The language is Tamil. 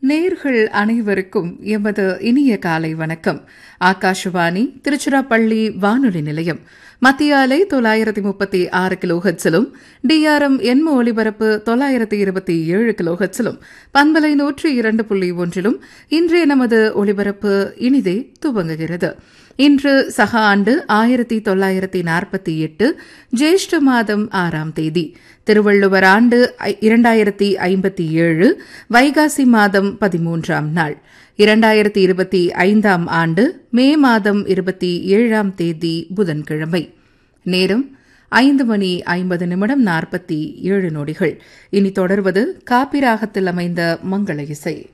நேர்கள் அனைவருக்கும் எமது இனிய காலை வணக்கம் ஆகாஷவாணி திருச்சிராப்பள்ளி வானொலி நிலையம் மத்திய அலை தொள்ளாயிரத்தி முப்பத்தி ஆறு கிலோஹெட்ஸிலும் டிஆர்எம் எண்ம ஒலிபரப்பு தொள்ளாயிரத்தி இருபத்தி ஏழு கிலோஹெட்ஸிலும் பண்பலை நூற்றி இரண்டு புள்ளி ஒன்றிலும் இன்றைய நமது ஒலிபரப்பு இனிதே துவங்குகிறது இன்று சக ஆண்டு ஆயிரத்தி தொள்ளாயிரத்தி நாற்பத்தி எட்டு ஜேஷ்ட மாதம் ஆறாம் தேதி திருவள்ளுவர் ஆண்டு இரண்டாயிரத்தி ஐம்பத்தி ஏழு வைகாசி மாதம் பதிமூன்றாம் நாள் இரண்டாயிரத்தி இருபத்தி ஐந்தாம் ஆண்டு மே மாதம் இருபத்தி ஏழாம் தேதி புதன்கிழமை நேரம் ஐந்து மணி ஐம்பது நிமிடம் நாற்பத்தி ஏழு நொடிகள் இனி தொடர்வது காப்பிராகத்தில் அமைந்த மங்கள இசை